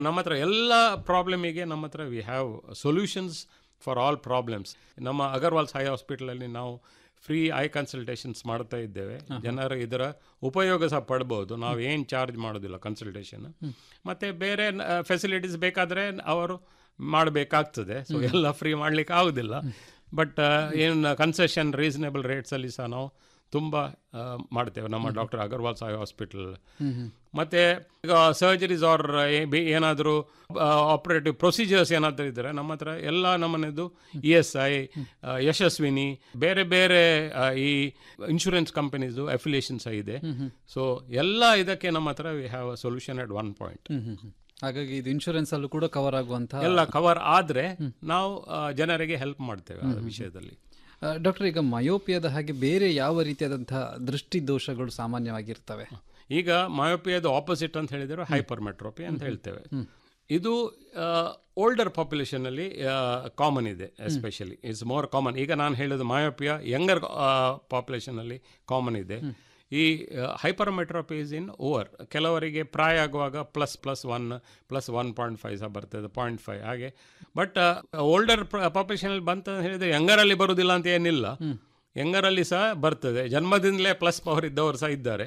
ನಮ್ಮ ಹತ್ರ ಎಲ್ಲ ಪ್ರಾಬ್ಲಮಿಗೆ ನಮ್ಮ ಹತ್ರ we have solutions for all problems ನಮ್ಮ ಅಗರ್ವಾಲ್ಸ್ ಹೈ ಹಾಸ್ಪಿಟಲಲ್ಲಿ ನಾವು ಫ್ರೀ ಐ ಕನ್ಸಲ್ಟೇಷನ್ಸ್ ಮಾಡ್ತಾ ಇದ್ದೇವೆ ಜನರು ಇದರ ಉಪಯೋಗ ಸಹ ಪಡ್ಬೋದು ನಾವು ಏನು ಚಾರ್ಜ್ ಮಾಡೋದಿಲ್ಲ ಕನ್ಸಲ್ಟೇಷನ್ ಮತ್ತು ಬೇರೆ ಫೆಸಿಲಿಟೀಸ್ ಬೇಕಾದರೆ ಅವರು ಮಾಡಬೇಕಾಗ್ತದೆ ಸೊ ಎಲ್ಲ ಫ್ರೀ ಮಾಡಲಿಕ್ಕೆ ಆಗೋದಿಲ್ಲ ಬಟ್ ಏನು ಕನ್ಸೆಷನ್ ರೀಸನೇಬಲ್ ರೇಟ್ಸಲ್ಲಿ ಸಹ ನಾವು ತುಂಬ ಆ, ಮಾಡ್ತೇವೆ ನಮ್ಮ ಡಾಕ್ಟರ್ ಅಗರ್ವಾಲ್ ಸಾಯಿ ಹಾಸ್ಪಿಟಲ್ ಮತ್ತು ಈಗ ಸರ್ಜರೀಸ್ ಆರ್ ಏನಾದರೂ ಆಪರೇಟಿವ್ ಪ್ರೊಸೀಜರ್ಸ್ ಏನಾದರೂ ಇದ್ದರೆ ನಮ್ಮ ಹತ್ರ ಎಲ್ಲ ನಮ್ಮನೆದು ಇ ಎಸ್ ಐ ಯಶಸ್ವಿನಿ ಬೇರೆ ಬೇರೆ ಆ, ಈ ಇನ್ಶೂರೆನ್ಸ್ ಕಂಪನೀಸು ಅಫಿಲಿಯೇಷನ್ ಸಹ ಇದೆ ಸೊ ಎಲ್ಲ ಇದಕ್ಕೆ ನಮ್ಮ ಹತ್ರ we have uh solution at one point hmm hmm hmm. ಹಾಗಾಗಿ ಇದು ಇನ್ಶೂರೆನ್ಸ್ ಅಲ್ಲೂ ಕೂಡ ಕವರ್ ಆಗುವಂತಹ ಎಲ್ಲ ಕವರ್ ಆದರೆ ನಾವು ಆ, ಜನರಿಗೆ ಹೆಲ್ಪ್ ಮಾಡ್ತೇವೆ ಆ ವಿಷಯದಲ್ಲಿ ಡಾಕ್ಟರ್ ಈಗ ಮಯೋಪಿಯಾದ ಹಾಗೆ ಬೇರೆ ಯಾವ ರೀತಿಯಾದಂತಹ ದೃಷ್ಟಿ ದೋಷಗಳು ಸಾಮಾನ್ಯವಾಗಿರ್ತವೆ ಈಗ ಮಯೋಪಿಯಾದ ಆಪೋಸಿಟ್ ಅಂತ ಹೇಳಿದರೆ ಹೈಪರ್ ಮೆಟ್ರೋಪಿ ಅಂತ ಹೇಳ್ತೇವೆ ಇದು ಓಲ್ಡರ್ ಪಾಪ್ಯುಲೇಷನಲ್ಲಿ ಕಾಮನ್ ಇದೆ ಎಸ್ಪೆಷಲಿ ಇಟ್ಸ್ ಮೋರ್ ಕಾಮನ್ ಈಗ ನಾನು ಹೇಳಿದ ಮಯೋಪಿಯಾ ಯಂಗರ್ ಪಾಪ್ಯುಲೇಷನಲ್ಲಿ ಕಾಮನ್ ಇದೆ ಈ hypermetropia is in over ಕೆಲವರಿಗೆ ಪ್ರಾಯ ಆಗುವಾಗ plus plus one plus one point five ಸಹ ಬರ್ತದೆ ಪಾಯಿಂಟ್ ಫೈವ್ ಹಾಗೆ ಬಟ್ ಓಲ್ಡರ್ ಪಾಪ್ಯುಲೇಷನಲ್ಲಿ ಬಂತ ಹೇಳಿದರೆ ಯಂಗರಲ್ಲಿ ಬರುವುದಿಲ್ಲ ಅಂತ ಏನಿಲ್ಲ ಯಂಗರಲ್ಲಿ ಸಹ ಬರ್ತದೆ ಜನ್ಮದಿಂದಲೇ ಪ್ಲಸ್ ಪವರ್ ಇದ್ದವರು ಸಹ ಇದ್ದಾರೆ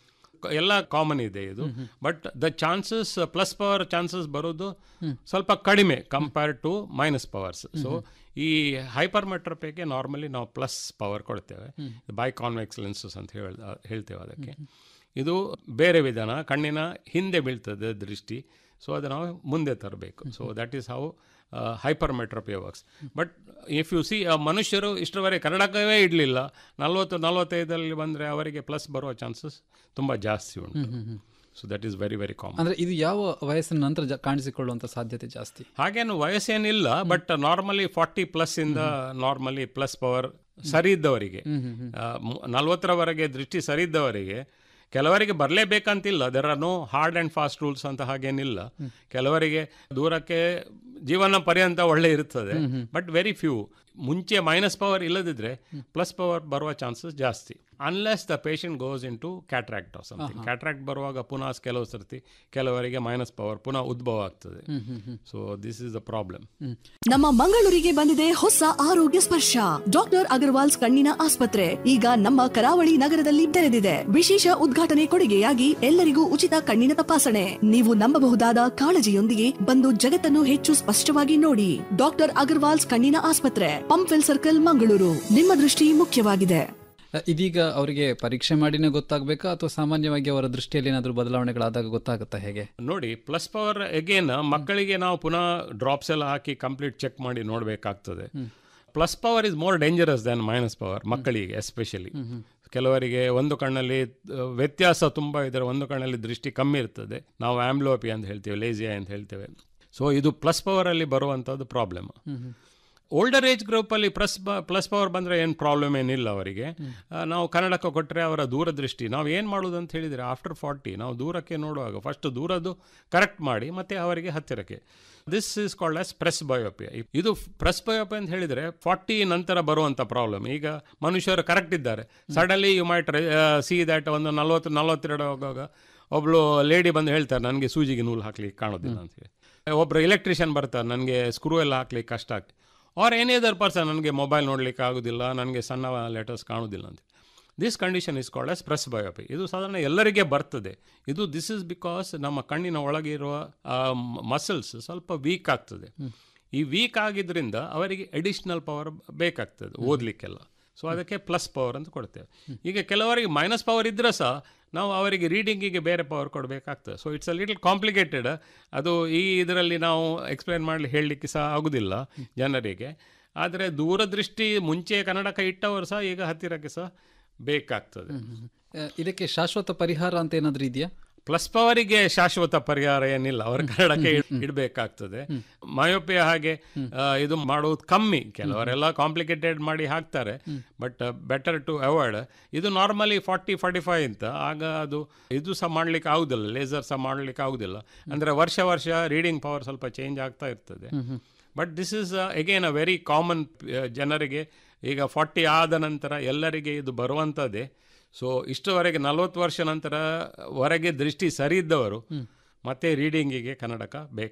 ಕ- ಎಲ್ಲ ಕಾಮನ್ ಇದೆ ಇದು but the chances plus power chances ಬರೋದು ಸ್ವಲ್ಪ ಕಡಿಮೆ compare to minus powers so ಈ ಹೈಪರ್ ಮೆಟ್ರೋಪಿಗೆ ನಾರ್ಮಲಿ ನಾವು ಪ್ಲಸ್ ಪವರ್ ಕೊಡ್ತೇವೆ ಬೈ ಕಾನ್ವೆಕ್ಸ್ ಲೆನ್ಸಸ್ ಅಂತ ಹೇಳ್ ಹೇಳ್ತೇವೆ ಅದಕ್ಕೆ ಇದು ಬೇರೆ ವಿಧಾನ ಕಣ್ಣಿನ ಹಿಂದೆ ಬೀಳ್ತದೆ ದೃಷ್ಟಿ ಸೊ ಅದು ನಾವು ಮುಂದೆ ತರಬೇಕು ಸೊ ದಟ್ ಈಸ್ ಹೌ ಹೈಪರ್ ಮೆಟ್ರೋಪಿಯ works but if you see ಮನುಷ್ಯರು ಇಷ್ಟರವರೆಗೆ ಕನ್ನಡಕವೇ ಇಡಲಿಲ್ಲ ನಲ್ವತ್ತು ನಲ್ವತ್ತೈದರಲ್ಲಿ ಬಂದರೆ ಅವರಿಗೆ ಪ್ಲಸ್ ಬರುವ ಚಾನ್ಸಸ್ ತುಂಬ ಜಾಸ್ತಿ ಉಂಟು so that is very very common ಅಂದ್ರೆ ಇದು ಯಾವ ವಯಸ್ಸಿನ ನಂತರ ಜ- ಕಾಣಿಸಿಕೊಳ್ಳುವಂತ ಸಾಧ್ಯತೆ ಜಾಸ್ತಿ ಹಾಗೇನು ವಯಸ್ಸೇನಿಲ್ಲ ಬಟ್ ನಾರ್ಮಲಿ ಫಾರ್ಟಿ ಪ್ಲಸ್ ಇಂದ ನಾರ್ಮಲಿ ಪ್ಲಸ್ ಪವರ್ ಸರಿ ಇದ್ದವರಿಗೆ ಆ, ಮು- ನಲ್ವತ್ತರವರೆಗೆ ದೃಷ್ಟಿ ಸರಿ ಇದ್ದವರಿಗೆ ಕೆಲವರಿಗೆ ಬರಲೇಬೇಕಂತಿಲ್ಲ there are no hard and fast rules ಅಂತ ಹಾಗೇನಿಲ್ಲ ಕೆಲವರಿಗೆ ದೂರಕ್ಕೆ ಜೀವನ ಪರ್ಯಂತ ಒಳ್ಳೆ ಇರ್ತದೆ ಬಟ್ ವೆರಿ ಫ್ಯೂ ಮುಂಚೆ ಮೈನಸ್ ಪವರ್ ಇಲ್ಲದಿದ್ರೆ ಪ್ಲಸ್ ಪವರ್ ಬರುವ ಚಾನ್ಸಸ್ ಜಾಸ್ತಿ unless the patient goes into cataract or something cataract ಬರುವಾಗ ಪುನಃ ಕೆಲವು ಸರ್ತಿ ಕೆಲವರಿಗೆ ಮೈನಸ್ ಪವರ್ ಪುನಃ ಉದ್ಭವ ಆಗ್ತದೆ so this is the problem ನಮ್ಮ ಮಂಗಳೂರಿಗೆ ಬಂದಿದೆ ಹೊಸ ಆರೋಗ್ಯ ಸ್ಪರ್ಶ ಡಾಕ್ಟರ್ ಅಗರ್ವಾಲ್ಸ್ ಕಣ್ಣಿನ ಆಸ್ಪತ್ರೆ ಈಗ ನಮ್ಮ ಕರಾವಳಿ ನಗರದಲ್ಲಿ ತೆರೆದಿದೆ ವಿಶೇಷ ಉದ್ಘಾಟನೆ ಕೊಡುಗೆಯಾಗಿ ಎಲ್ಲರಿಗೂ ಉಚಿತ ಕಣ್ಣಿನ ತಪಾಸಣೆ ನೀವು ನಂಬಬಹುದಾದ ಕಾಳಜಿಯೊಂದಿಗೆ ಬಂದು ಜಗತ್ತನ್ನು ಹೆಚ್ಚು ಸ್ಪಷ್ಟವಾಗಿ ನೋಡಿ ಡಾಕ್ಟರ್ ಅಗರ್ವಾಲ್ಸ್ ಕಣ್ಣಿನ ಆಸ್ಪತ್ರೆ ಪಂಪ್ವೆಲ್ ಸರ್ಕಲ್ ಮಂಗಳೂರು ನಿಮ್ಮ ದೃಷ್ಟಿ ಮುಖ್ಯವಾಗಿದೆ ಅ, ಇದೀಗ ಅವರಿಗೆ ಪರೀಕ್ಷೆ ಮಾಡಿನೇ ಗೊತ್ತಾಗಬೇಕಾ ಅಥವಾ ಸಾಮಾನ್ಯವಾಗಿ ಅವರ ದೃಷ್ಟಿಯಲ್ಲಿ ಏನಾದರೂ ಬದಲಾವಣೆಗಳಾದಾಗ ಗೊತ್ತಾಗುತ್ತಾ ಹೇಗೆ ನೋಡಿ ಪ್ಲಸ್ ಪವರ್ ಎಗೇನ್ ಮಕ್ಕಳಿಗೆ ನಾವು ಪುನಃ ಡ್ರಾಪ್ಸ್ ಎಲ್ಲ ಹಾಕಿ ಕಂಪ್ಲೀಟ್ ಚೆಕ್ ಮಾಡಿ ನೋಡಬೇಕಾಗ್ತದೆ plus power is more dangerous than minus power ಮಕ್ಕಳಿಗೆ ಎಸ್ಪೆಷಲಿ ಕೆಲವರಿಗೆ ಒಂದು ಕಣ್ಣಲ್ಲಿ ಆ, ವ್ಯತ್ಯಾಸ ತುಂಬ ಇದ್ದರೆ ಒಂದು ಕಣ್ಣಲ್ಲಿ ದೃಷ್ಟಿ ಕಮ್ಮಿ ಇರ್ತದೆ ನಾವು ಆಂಬ್ಲೋಪಿ ಅಂತ ಹೇಳ್ತೇವೆ ಲೇಸಿಯಾ ಅಂತ ಹೇಳ್ತೇವೆ ಸೊ ಇದು ಪ್ಲಸ್ ಪವರಲ್ಲಿ ಬರುವಂಥದ್ದು ಪ್ರಾಬ್ಲಮ್ ಓಲ್ಡರ್ ಏಜ್ ಗ್ರೂಪಲ್ಲಿ ಪ್ಲಸ್ ಪ್ಲಸ್ ಪವರ್ ಬಂದರೆ ಏನು ಪ್ರಾಬ್ಲಮ್ ಏನಿಲ್ಲ ಅವರಿಗೆ ಆ, ನಾವು ಕನ್ನಡಕ್ಕೆ ಕೊಟ್ಟರೆ ಅವರ ದೂರದೃಷ್ಟಿ ನಾವು ಏನು ಮಾಡೋದು ಅಂತ ಹೇಳಿದರೆ ಆಫ್ಟರ್ ಫಾರ್ಟಿ ನಾವು ದೂರಕ್ಕೆ ನೋಡುವಾಗ ಫಸ್ಟ್ ದೂರದ್ದು ಕರೆಕ್ಟ್ ಮಾಡಿ ಮತ್ತು ಅವರಿಗೆ ಹತ್ತಿರಕ್ಕೆ this is called as presbyopia ಇದು ಪ್ರೆಸ್ ಬಯೋಪಿ ಅಂತ ಹೇಳಿದರೆ ಫಾರ್ಟಿ ನಂತರ ಬರುವಂಥ ಪ್ರಾಬ್ಲಮ್ ಈಗ ಮನುಷ್ಯರು ಕರೆಕ್ಟ್ ಇದ್ದಾರೆ suddenly you might see that ಒಂದು ನಲ್ವತ್ತು ನಲ್ವತ್ತೆರಡು ಹೋಗುವಾಗ ಒಬ್ಳು ಲೇಡಿ ಬಂದು ಹೇಳ್ತಾರೆ ನನಗೆ ಸೂಜಿಗೆ ನೂಲು ಹಾಕ್ಲಿಕ್ಕೆ ಕಾಣೋದಿಲ್ಲ ಅಂತ ಹೇಳಿ ಒಬ್ಬರು ಎಲೆಕ್ಟ್ರಿಷಿಯನ್ ಬರ್ತಾರೆ ನನಗೆ ಸ್ಕ್ರೂ ಎಲ್ಲ ಹಾಕ್ಲಿಕ್ಕೆ ಕಷ್ಟ ಆಗ್ತದೆ ಆರ್ ಎನಿ ಅದರ್ ಪರ್ಸನ್ ನನಗೆ ಮೊಬೈಲ್ ನೋಡಲಿಕ್ಕೆ ಆಗೋದಿಲ್ಲ ನನಗೆ ಸಣ್ಣ ಲೆಟರ್ಸ್ ಕಾಣೋದಿಲ್ಲ ಅಂತ this condition is called as presbyopia ಇದು ಸಾಧಾರಣ ಎಲ್ಲರಿಗೆ ಬರ್ತದೆ ಇದು ದಿಸ್ ಇಸ್ ಬಿಕಾಸ್ ನಮ್ಮ ಕಣ್ಣಿನ ಒಳಗೆ ಇರುವ ಮಸಲ್ಸ್ ಸ್ವಲ್ಪ ವೀಕ್ ಆಗ್ತದೆ ಈ ವೀಕ್ ಆಗಿದ್ರಿಂದ ಅವರಿಗೆ ಅಡಿಷ್ನಲ್ ಪವರ್ ಬೇಕಾಗ್ತದೆ ಓದಲಿಕ್ಕೆಲ್ಲ ಸೊ ಅದಕ್ಕೆ ಪ್ಲಸ್ ಪವರ್ ಅಂತ ಕೊಡ್ತೇವೆ ಈಗ ಕೆಲವರಿಗೆ ಮೈನಸ್ ಪವರ್ ಇದ್ದರೆ ಸಹ ನಾವು ಅವರಿಗೆ ರೀಡಿಂಗಿಗೆ ಬೇರೆ ಪವರ್ ಕೊಡಬೇಕಾಗ್ತದೆ so it's a little complicated ಅದು ಈ ಇದರಲ್ಲಿ ನಾವು ಎಕ್ಸ್ಪ್ಲೇನ್ ಮಾಡಲಿ ಹೇಳಲಿಕ್ಕೆ ಸಹ ಆಗೋದಿಲ್ಲ ಜನರಿಗೆ ಆದರೆ ದೂರದೃಷ್ಟಿ ಮುಂಚೆ ಕನ್ನಡಕ ಇಟ್ಟವರು ಸಹ ಈಗ ಹತ್ತಿರಕ್ಕೆ ಸಹ ಬೇಕಾಗ್ತದೆ ಅ, ಇದಕ್ಕೆ ಶಾಶ್ವತ ಪರಿಹಾರ ಅಂತ ಏನಾದರೂ ಇದೆಯಾ ಪ್ಲಸ್ ಪವರಿಗೆ ಶಾಶ್ವತ ಪರಿಹಾರ ಏನಿಲ್ಲ ಅವರ ಕನ್ನಡಕ್ಕೆ ಇಡಬೇಕಾಗ್ತದೆ ಮಯೋಪಿಯ ಹಾಗೆ ಆ, ಇದು ಮಾಡುವುದು ಕಮ್ಮಿ ಕೆಲವರೆಲ್ಲ ಕಾಂಪ್ಲಿಕೇಟೆಡ್ ಮಾಡಿ ಹಾಕ್ತಾರೆ ಬಟ್ ಬೆಟರ್ ಟು ಅವಾಯ್ಡ್ ಇದು ನಾರ್ಮಲಿ ಫಾರ್ಟಿ ಫಾರ್ಟಿ ಫೈವ್ ಅಂತ ಆಗ ಅದು ಇದು ಸಹ ಮಾಡ್ಲಿಕ್ಕೆ ಆಗುದಿಲ್ಲ ಲೇಸರ್ ಸಹ ಮಾಡ್ಲಿಕ್ಕೆ ಆಗುದಿಲ್ಲ ಅಂದ್ರೆ ವರ್ಷ ವರ್ಷ ರೀಡಿಂಗ್ ಪವರ್ ಸ್ವಲ್ಪ ಚೇಂಜ್ ಆಗ್ತಾ ಇರ್ತದೆ but this is again uh very common ಜನರಿಗೆ ಈಗ ಫಾರ್ಟಿ ಆದ ನಂತರ ಎಲ್ಲರಿಗೆ ಇದು ಬರುವಂಥದ್ದೇ ಸೊ ಇಷ್ಟವರೆಗೆ ನಲವತ್ತು ವರ್ಷ ನಂತರ ಹೊರಗೆ ದೃಷ್ಟಿ ಸರಿ ಇದ್ದವರು ಮತ್ತು ರೀಡಿಂಗಿಗೆ ಕನ್ನಡಕ ಬೇಕು